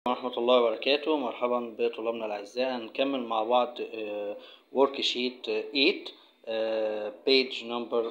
ورحمة الله وبركاته مرحبا بطلابنا الأعزاء هنكمل مع بعض ورك شيت 8 بيج نمبر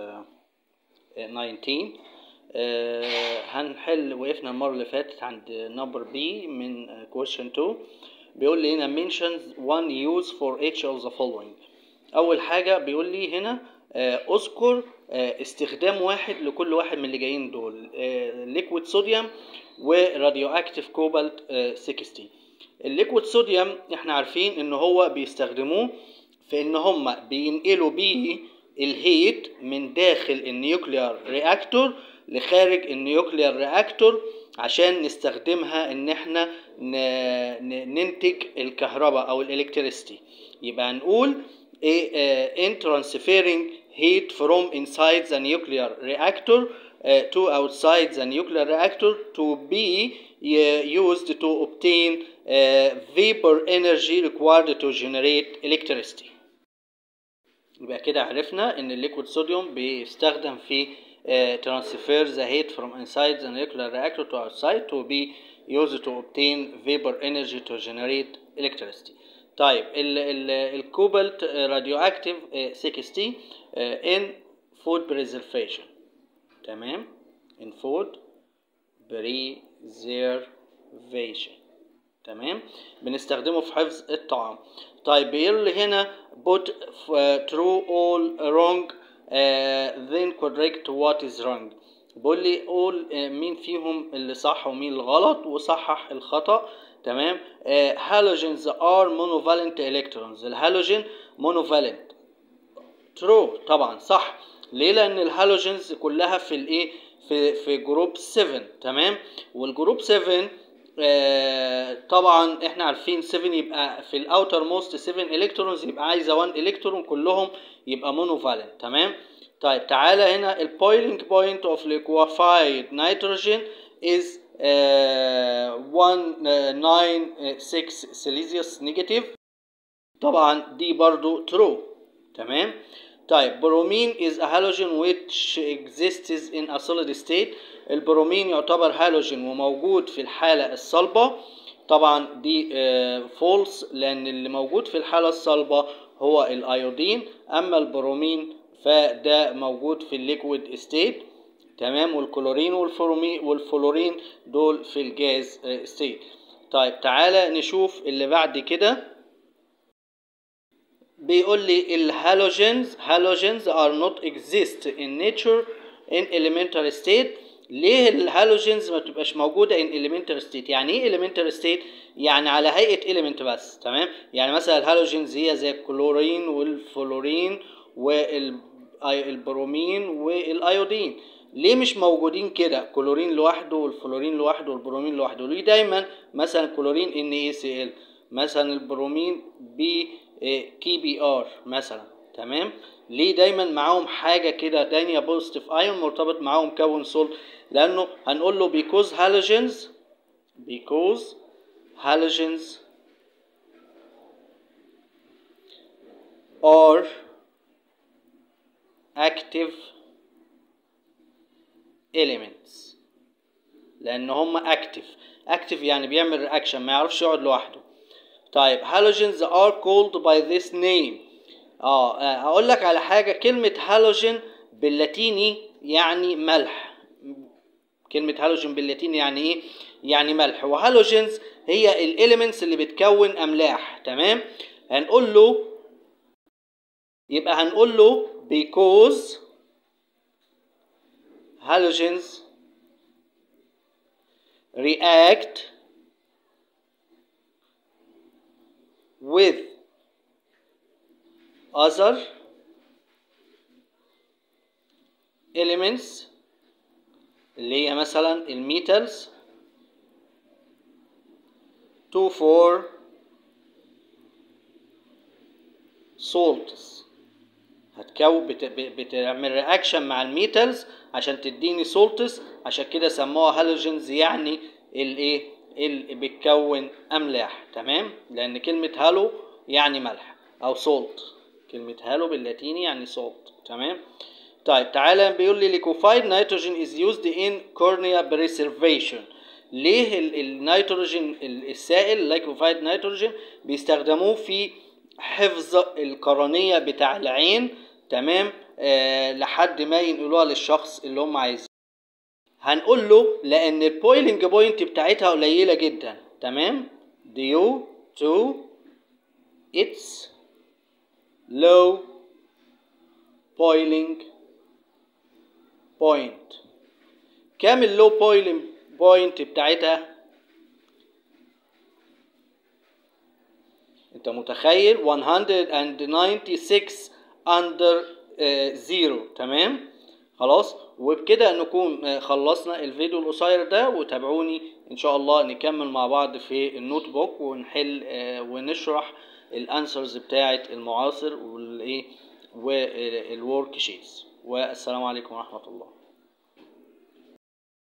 19 آه، هنحل وقفنا المرة اللي فاتت عند نمبر بي من question 2 بيقول لي هنا mentions one use for each of the following أول حاجة بيقول لي هنا آه، اذكر آه، استخدام واحد لكل واحد من اللي جايين دول ليكويد صوديوم وراديو اكتيف كوبالت 60 الليكويد صوديوم احنا عارفين ان هو بيستخدموه في ان هم بينقلوا بيه الهيت من داخل النيوكليار رياكتور لخارج النيوكليار رياكتور عشان نستخدمها ان احنا ننتج الكهرباء او الالكتريستي يبقى هنقول ايه ان transferring heat from inside the nuclear reactor uh, to outside the nuclear reactor to be uh, used to obtain uh, vapor energy required to generate electricity يبقى كده عرفنا ان الليكويد صوديوم بيستخدم في uh, transfer the heat from inside the nuclear reactor to outside to be used to obtain vapor energy to generate electricity طيب الكوبالت راديو اكتيف 60 ان فود بريزرفيشن تمام ان فود بريزرفيشن تمام بنستخدمه في حفظ الطعام طيب بيقول لي هنا put true all wrong uh, then correct what is wrong بيقول لي all uh, مين فيهم اللي صح ومين الغلط وصحح الخطأ تمام هالوجينز ار مونوفالنت الكترونز الهالوجين مونوفالنت ترو طبعا صح ليه لان الهالوجينز كلها في الايه في في جروب 7 تمام والجروب 7 آه طبعا احنا عارفين 7 يبقى في الاوتر موست 7 الكترونز يبقى عايزه 1 الكترون كلهم يبقى مونوفالنت تمام طيب تعالى هنا البويلينج بوينت اوف liquefied nitrogen is 196 سيليزيوس نيجاتيف طبعا دي برضو ترو تمام طيب برومين is a halogen which exists in a solid state البرومين يعتبر هالوجين وموجود في الحالة الصلبة طبعا دي فولس لأن اللي موجود في الحالة الصلبة هو الايودين أما البرومين فده موجود في الليكويد ستيت تمام والكلورين والفلورين دول في الجاز ستيت طيب تعالى نشوف اللي بعد كده بيقول لي الهالوجينز هالوجينز are not exist in nature in elementary state ليه الهالوجينز ما تبقاش موجودة in elementary state يعني ايه elementary state يعني على هيئة element بس تمام يعني مثلا الهالوجينز هي زي الكلورين والفلورين والبرومين والايودين ليه مش موجودين كده كلورين لوحده والفلورين لوحده والبرومين لوحده ليه دايما مثلا كلورين ان اي سي ال مثلا البرومين بي كي بي ار مثلا تمام ليه دايما معاهم حاجه كده تانية بوزيتيف ايون مرتبط معاهم كون سولت لانه هنقول له because halogens because halogens are active elements لان هم اكتف اكتف يعني بيعمل رياكشن ما يعرفش يقعد لوحده طيب halogens are called by this name اه اقول لك على حاجه كلمه هالوجين باللاتيني يعني ملح كلمه هالوجين باللاتيني يعني ايه يعني ملح وهالوجينز هي الاليمنتس اللي بتكون املاح تمام هنقول له يبقى هنقول له because halogens react with other elements اللي هي مثلا الميتالز to for salts هتكون بت... بتعمل رياكشن مع الميتالز عشان تديني سولتس عشان كده سموها هالوجينز يعني الايه اللي بتكون املاح تمام لان كلمه هالو يعني ملح او سولت كلمه هالو باللاتيني يعني سولت تمام طيب تعالى بيقول لي liquefied nitrogen is used in cornea preservation ليه ال- النيتروجين ال- السائل لايكوفايد نيتروجين بيستخدموه في حفظ القرنية بتاع العين تمام آه لحد ما ينقلوها للشخص اللي هم عايزينه هنقول له لان البويلنج بوينت بتاعتها قليله جدا تمام due to its low boiling point كام اللو boiling point بتاعتها انت متخيل 196 under زيرو تمام خلاص وبكده نكون آه، خلصنا الفيديو القصير ده وتابعوني ان شاء الله نكمل مع بعض في النوت بوك ونحل آه، ونشرح الانسرز بتاعه المعاصر والايه والورك شيتس والسلام عليكم ورحمه الله